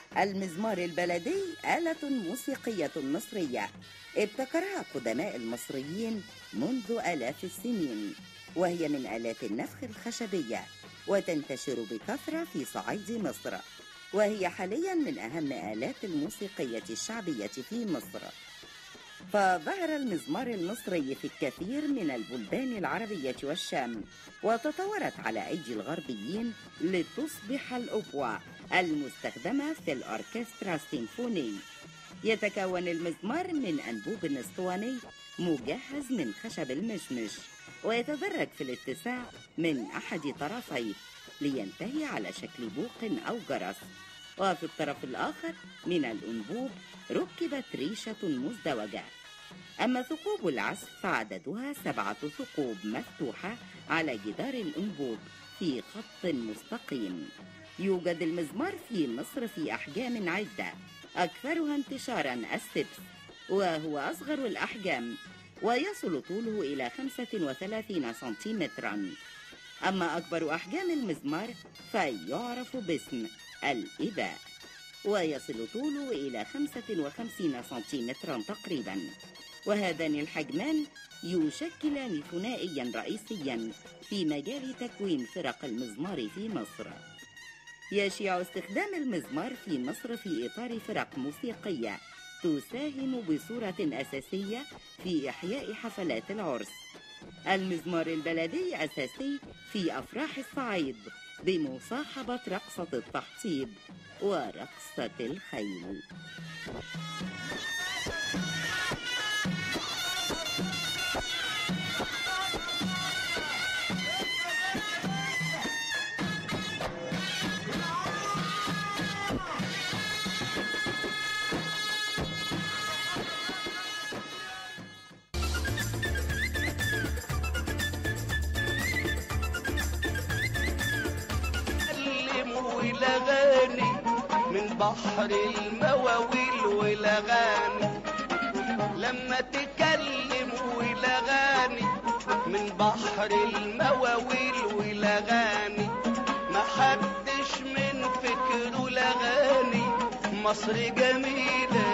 المزمار البلدي آلة موسيقية مصرية ابتكرها قدماء المصريين منذ آلاف السنين وهي من آلات النفخ الخشبية وتنتشر بكثرة في صعيد مصر وهي حاليا من أهم آلات الموسيقية الشعبية في مصر فظهر المزمار المصري في الكثير من البلدان العربية والشام وتطورت على أيدي الغربيين لتصبح الأوبوا المستخدمة في الأوركسترا السيمفوني يتكون المزمار من أنبوب اسطواني مجهز من خشب المشمش ويتدرج في الاتساع من أحد طرفيه لينتهي على شكل بوق أو جرس وفي الطرف الآخر من الأنبوب ركبت ريشة مزدوجة أما ثقوب العزف فعددها سبعة ثقوب مفتوحة على جدار الأنبوب في خط مستقيم يوجد المزمار في مصر في أحجام عدة أكثرها انتشارا السبس وهو أصغر الأحجام ويصل طوله إلى 35 سنتيمترا أما أكبر أحجام المزمار فيعرف باسم الإباء ويصل طوله إلى 55 سنتيمترا تقريبا وهذان الحجمان يشكلان ثنائيا رئيسيا في مجال تكوين فرق المزمار في مصر يشيع استخدام المزمار في مصر في إطار فرق موسيقية تساهم بصورة أساسية في إحياء حفلات العرس المزمار البلدي أساسي في أفراح الصعيد بمصاحبة رقصة التحصيب ورقصة الخيل والاغاني من بحر المواويل والاغاني لما تكلم والاغاني من بحر المواويل والاغاني ما حدش من فكره الاغاني مصر جميله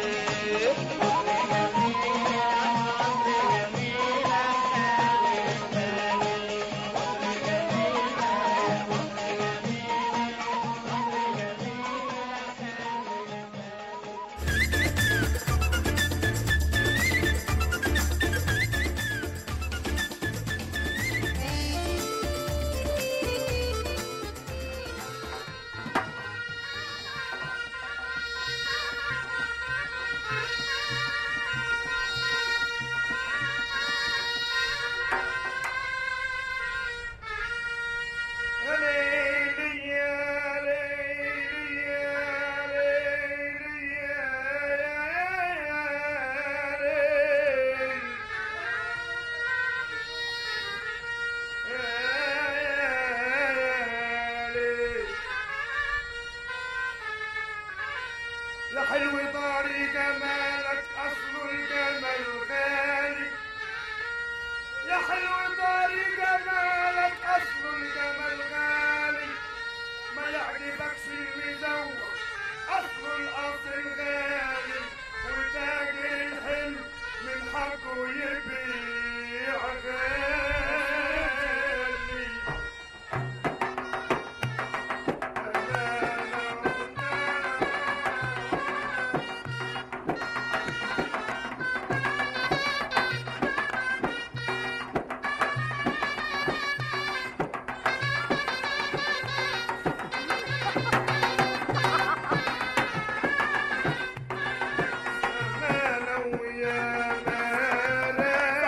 يا حلو طاري جمالك اصل الجمال غالي يا حلو طاري جمالك اصل الجمال غالي ما يعجبكش المزوق اصل الاصل غالي وتاجر الحلو من حقه يبيع غالي مالا ويا مالا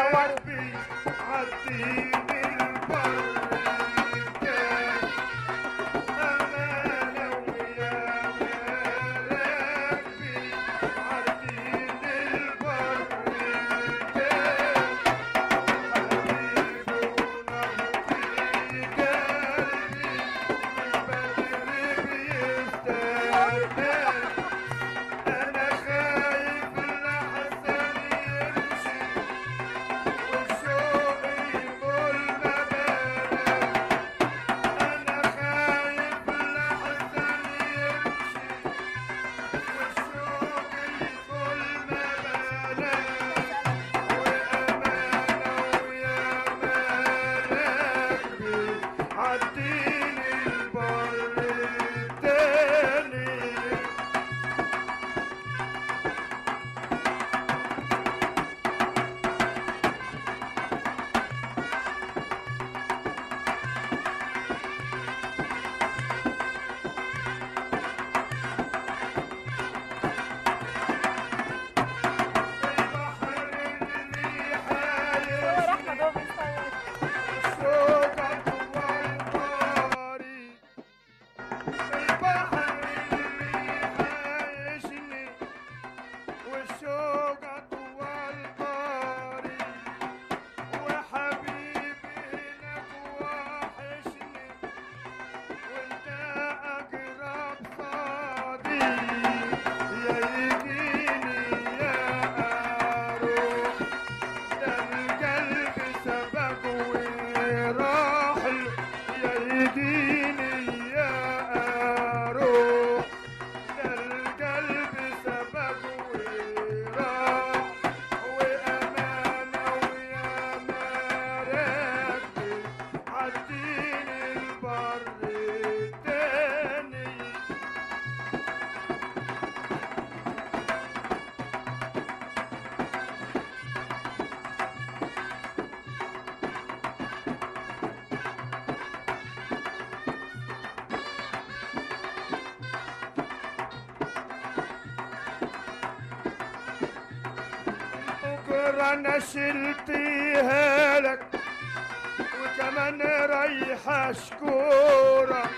أجرة أنا شلتيها لك وكمان رايحة شكورة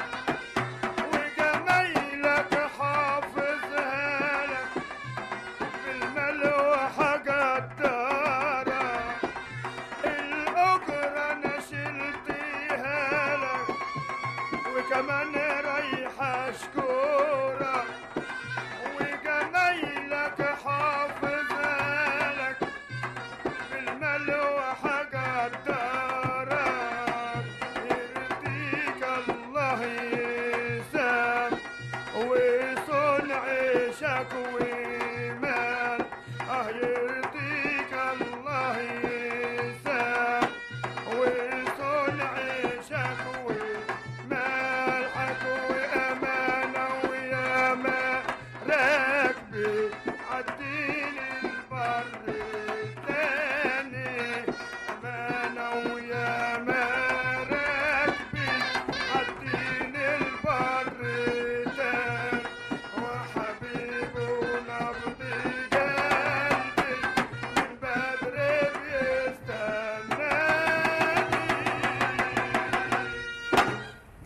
وجمايلك حافظها لك بالملوحة قدارة الأجرة أنا شلتيها لك وكمان رايحة شكورة وجمايلك حافظها لك بالملوحة قدارة يرضيك الله يسام وصنع ومال اه يرضيك الله يسام وصنع ومالحك وامانه ويا ما راكبي عديني البر الثاني امانه ويا ما راكبي عديني البر الثاني وحبيب ونبض قلبي من بدري بيستناني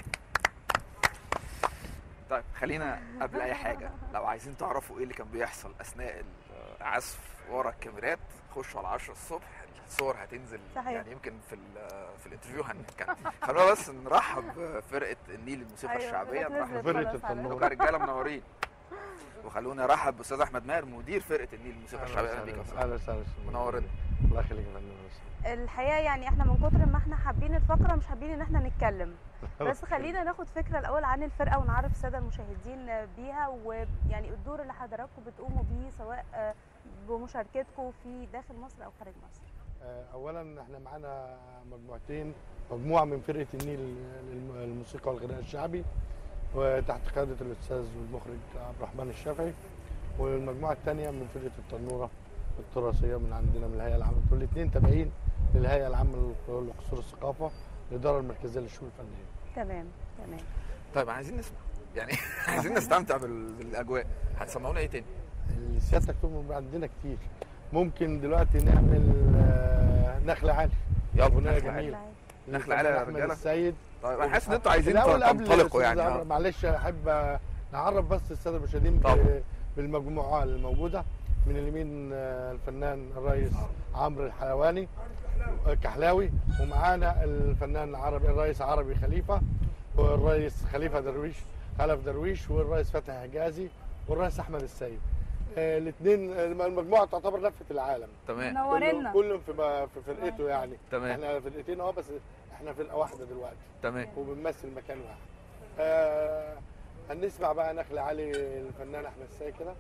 طيب خلينا قبل اي حاجه لو عايزين تعرفوا ايه اللي كان بيحصل اثناء العزف ورا الكاميرات خشوا على 10 الصبح الصور هتنزل صحيح. يعني يمكن في ال- في الانترفيو هنتكلم خلونا بس نرحب بفرقه النيل الموسيقى أيوة، الشعبيه نزلت نرحب خلاص فرقة على التنور. بكم رجاله منورين وخلونا نرحب باستاذ احمد ماهر مدير فرقه النيل الموسيقى الشعبيه اهلا بيك يا أستاذ. اهلا وسهلا منورنا. الله يخليك يا فندم الحقيقه يعني احنا من كتر ما احنا حابين الفقره مش حابين ان احنا نتكلم بس خلينا ناخد فكره الاول عن الفرقه ونعرف الساده المشاهدين بيها ويعني الدور اللي حضراتكم بتقوموا بيه سواء آه، بمشاركتكم في داخل مصر او خارج مصر آه، اولا احنا معانا مجموعتين مجموعه من فرقه النيل للم- للموسيقى والغناء الشعبي وتحت قياده الاستاذ والمخرج عبد الرحمن الشافعي والمجموعه الثانيه من فرقه التنوره التراثيه من عندنا من الهيئه العامه والاثنين تابعين للهيئه العامه لقصور الثقافه الاداره المركزيه للشؤون الفنيه تمام تمام طيب عايزين نسمع يعني عايزين نستمتع بال- بالاجواء هتسمعونا ايه تاني اللي سيادتك تؤمن عندنا كتير ممكن دلوقتي نعمل آه، نخل عالي يلا أغنية نخلع جميلة. عالي. نخلع عالي يا أحمد رجالة. السيد طيب انا حاسس ان انتوا عايزين الأول قبل تنطلقوا أستاذ يعني عمرو، آه. معلش احب نعرف بس الساده المشاهدين ب- طبعا. بالمجموعه الموجوده من اليمين آه، الفنان الرئيس عمرو الحلواني آه، كحلاوي ومعانا الفنان العربي الرئيس عربي خليفه والرئيس خليفه درويش خلف درويش والرئيس فتحي حجازي والرئيس احمد السيد الاثنين المجموعه تعتبر لفه العالم تمام نورنا كل في في فرقته يعني تمام احنا فرقتين اه بس احنا فرقه واحده دلوقتي تمام وبنمثل مكان واحد آه هنسمع بقى نخل علي الفنان احمد السيد كده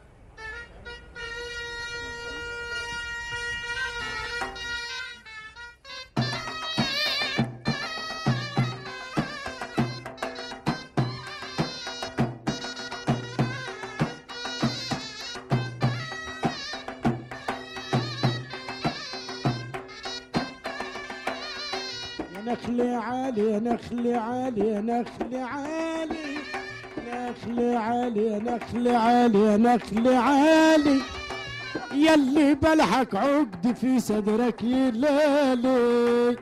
يا نخلي عالي نخلي عالي نخلي عالي نخلي عالي نخلي عالي نخلي عالي يلي بلحك عقد في صدرك يلالي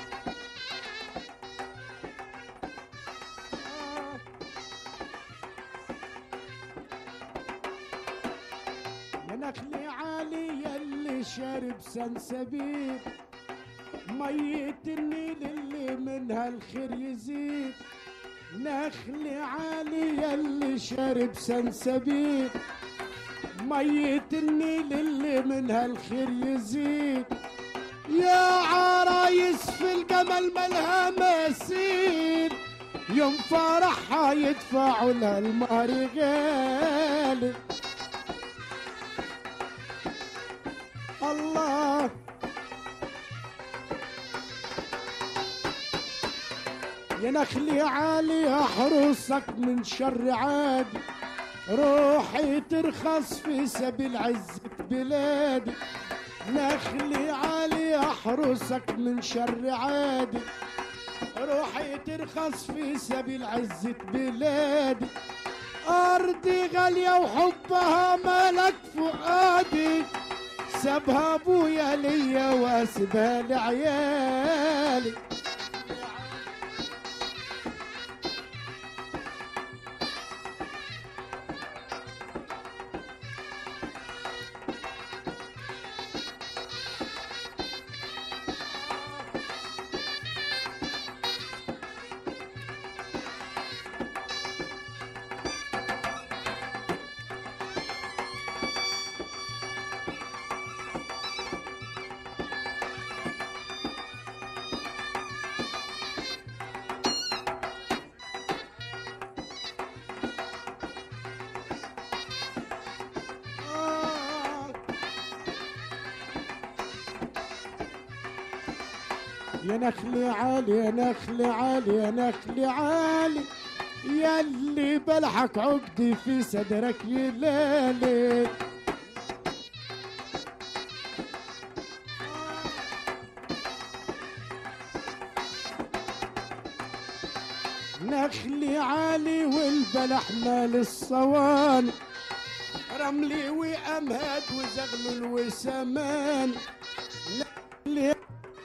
يا نخلي عالي يلي شارب سنسبيل مية النيل اللي منها الخير يزيد نخلي عالي يلي شارب سنسبيل مية النيل اللي منها الخير يزيد يا عرايس في الجمل ملها مثيل يوم فرحها يدفعوا لها المهر غالي الله يا نخلي عالي احرسك من شر عادي روحي ترخص في سبيل عزة بلادي نخلي عالي احرسك من شر عادي روحي ترخص في سبيل عزة بلادي أرضي غالية وحبها ملك فؤادي سابها ابويا ليا واسبها لعيالي يا نخلي عالي يا نخلي عالي يا نخلي عالي يا اللي بلحق عقدي في صدرك يلالي نخلي عالي والبلح مال الصواني رملي وأمهد وزغلل وسمان نخلي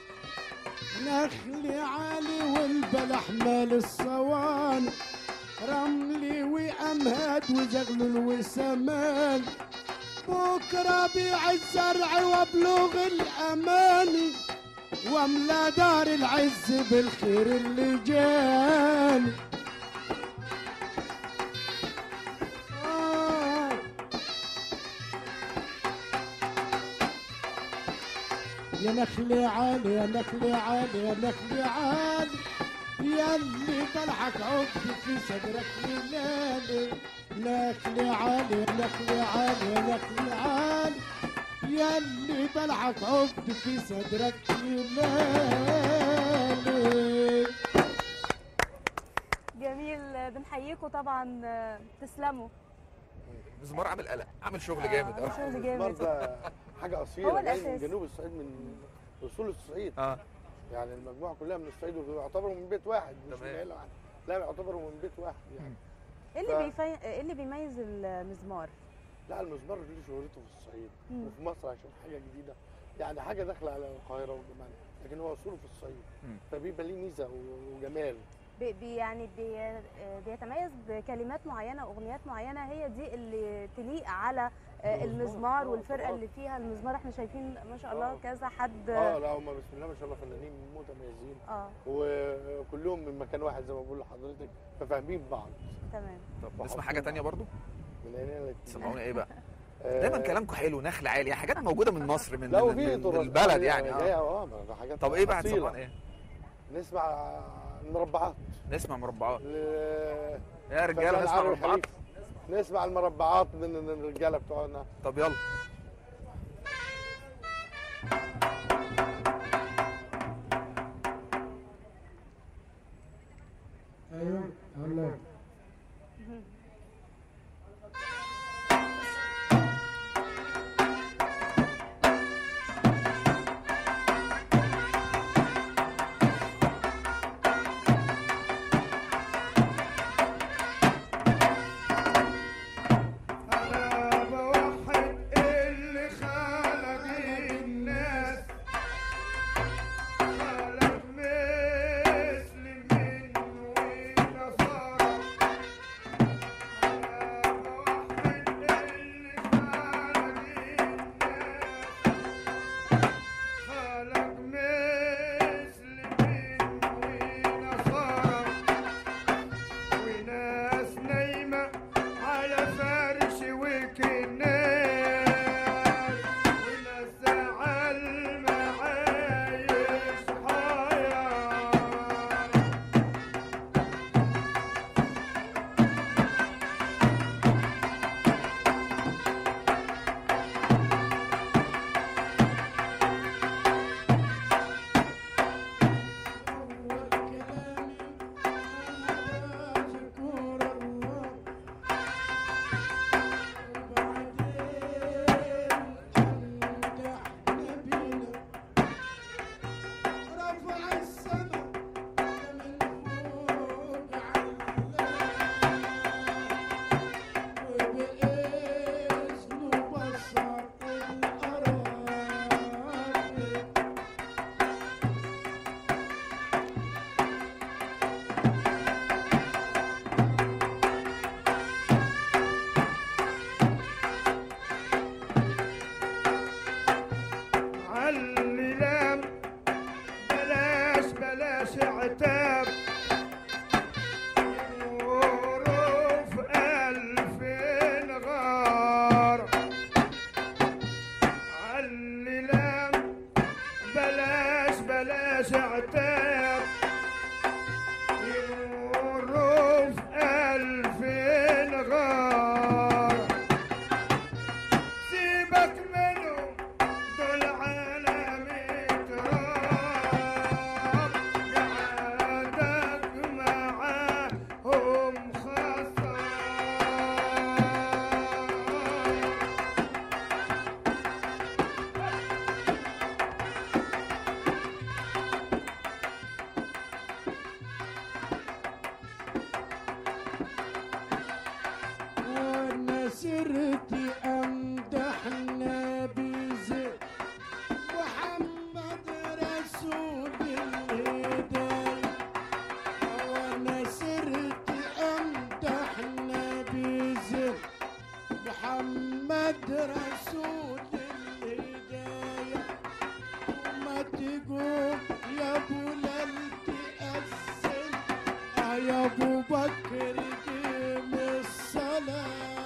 نخلي عالي والبلح مال الصوان رملي وأمهد وزغلل وسمان بكرة بيع الزرع وابلغ الأمان واملا دار العز بالخير اللي جاني آه يا نخلي عالي يا نخلي عالي يا نخلي عالي يا اللي بلحق عقدي في صدرك ليالي نخلي عالي يا نخلي عالي يا نخلي عالي يا اللي بلحق عقدي في صدرك ليالي جميل بنحييكم طبعا آه، تسلموا مزمار عامل قلق عامل شغل جامد آه، اه شغل المزمار جامد ده حاجه هو اصيله جاي من الأساس. جنوب الصعيد من اصول الصعيد اه يعني المجموعه كلها من الصعيد ويعتبروا من بيت واحد مش من تمام. عيله واحده لا يعتبروا من بيت واحد يعني ايه ف- اللي بيفي... ايه اللي بيميز المزمار لا المزمار ليه شهرته في الصعيد مم. وفي مصر عشان حاجه جديده يعني حاجه داخله على القاهره وجمال لكن هو اصوله في الصعيد مم. فبيبقى ليه ميزه و- وجمال بي بي- يعني بي آه، بيتميز بكلمات معينه واغنيات معينه هي دي اللي تليق على آه، المزمار، المزمار آه، والفرقه طبعاً. اللي فيها المزمار احنا شايفين ما شاء الله آه. كذا حد اه لا هم بسم الله ما شاء الله فنانين متميزين اه وكلهم من مكان واحد زي ما بقول لحضرتك ففاهمين بعض تمام طب نسمع حاجه تانية برضو من عينينا الاتنين. تسمعونا ايه بقى آه، دايما كلامكم حلو نخل عالي حاجات موجوده من مصر من, لا من, وفي من, من تراث البلد عالي يعني جاية، اه اه ما ده حاجات طب ايه بقى أصيلة. هتسمعونا ايه نسمع المربعات نسمع مربعات ل- يا رجاله فنان نسمع عامر مربعات خليفة. نسمع المربعات من من الرجاله بتوعنا طب يلا ايوه الله أنا بوحد سرت أمدح النبي زين محمد رسول الهداية وانا سرت امدح النبي زين محمد رسول الهداية وما تقول يا ابو تأسن آه يا ابو بكر قيم الصلاة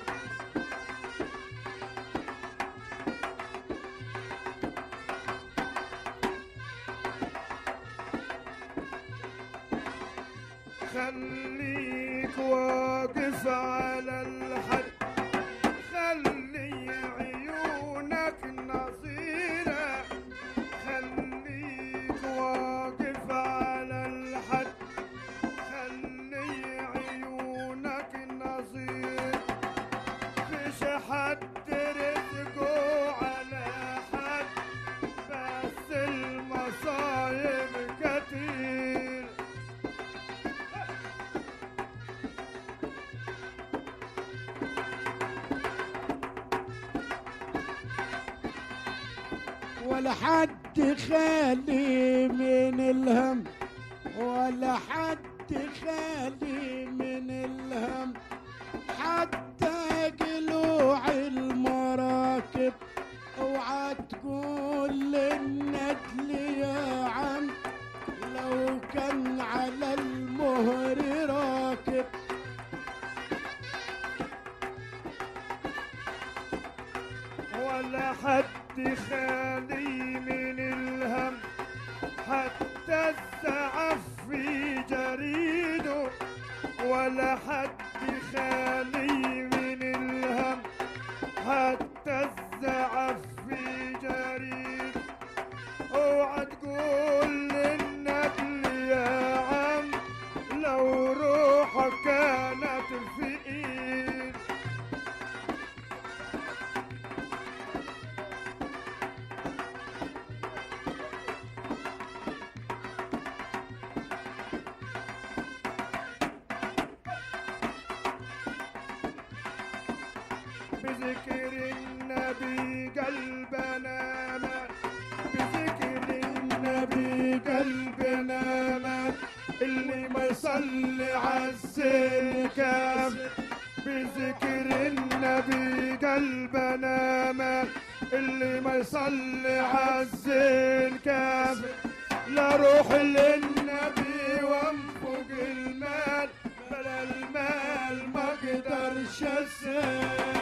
خليك واقف على الحد خلي عيونك نظيرة خليك واقف على الحد خلي عيونك نظيرة فيش حد رزقه على حد بس المصايب كتير ولا حد خالي من الهم ولا حد خالي من الهم حتى قلوع المراكب اوعى تقول للندل يا عم لو كان على المهر راكب ولا حد خالي من الهم حتى الزعف في جريده ولا حد خالي من الهم حتى الزعف في جريده اوعى تقول للنبل يا عم لو روحك كانت في ايد بذكر النبي قلبنا مات بذكر النبي قلبنا مات اللي ما يصلي عالزين كام بذكر النبي قلبنا مات اللي ما يصلي عالزين كام لا روح للنبي وانفق المال بلا المال ما قدرش اسال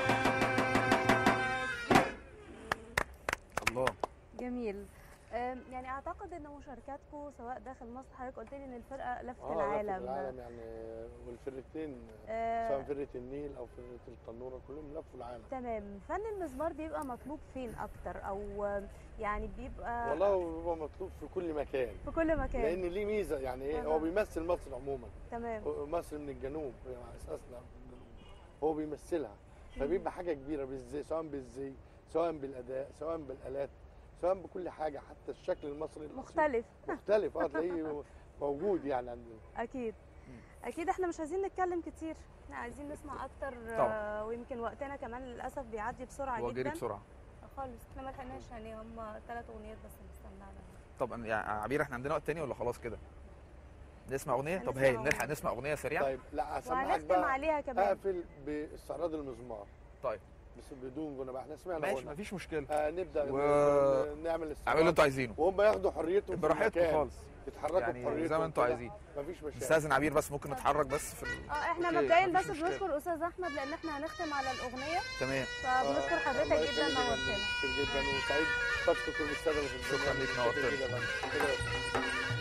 الله جميل أم، يعني اعتقد ان مشاركاتكم سواء داخل مصر حضرتك قلت لي ان الفرقه لفت اه العالم العالم العالم يعني والفرقتين آه، سواء فرقه النيل او فرقه التنوره كلهم لفوا العالم تمام فن المزمار بيبقى مطلوب فين اكتر او آم، يعني بيبقى والله هو بيبقى مطلوب في كل مكان في كل مكان لان ليه ميزه يعني ايه أها. هو بيمثل مصر عموما تمام هو مصر من الجنوب يعني على اساسنا من الجنوب هو بيمثلها فبيبقى حاجه كبيره بالزي سواء بالزي سواء بالاداء سواء بالالات سواء بكل حاجه حتى الشكل المصري الأصيل مختلف مختلف اه تلاقيه موجود يعني عندنا اكيد اكيد احنا مش عايزين نتكلم كتير احنا عايزين نسمع اكتر طبعا. آه، ويمكن وقتنا كمان للاسف بيعدي بسرعه هو جري جدا بسرعه خالص احنا ما لحقناش يعني هم ثلاث اغنيات بس اللي استنانا طب أنا- يعني عبير احنا عندنا وقت تاني ولا خلاص كده نسمع اغنيه طب هنسمع هاي أغنية. نلحق نسمع اغنيه سريعه طيب لا هسمعك وهنختم بقى عليها كمان اقفل باستعراض المزمار طيب بس بدون غنى بقى احنا سمعنا ماشي غنى مفيش مشكله آه نبدا و- ن- نعمل اعملوا استعراض اللي انتوا عايزينه وهم ياخدوا حريتهم في براحتكم المكان. خالص يتحركوا يعني بحريتهم زي ما انتوا كده. عايزين مفيش مشاكل استاذن عبير بس ممكن نتحرك بس في ال... اه احنا أوكي، مبدئيا مفيش بس مشكلة. بنشكر استاذ احمد لان احنا هنختم على الاغنيه تمام فبنشكر آه، حضرتك الله جدا يخليك يا فندم. نورتنا كتير جدا وسعيد بشكر كل الساده اللي في شكراً البرنامج. ليك، نورتنا. كتير جدا يا فندم. كده.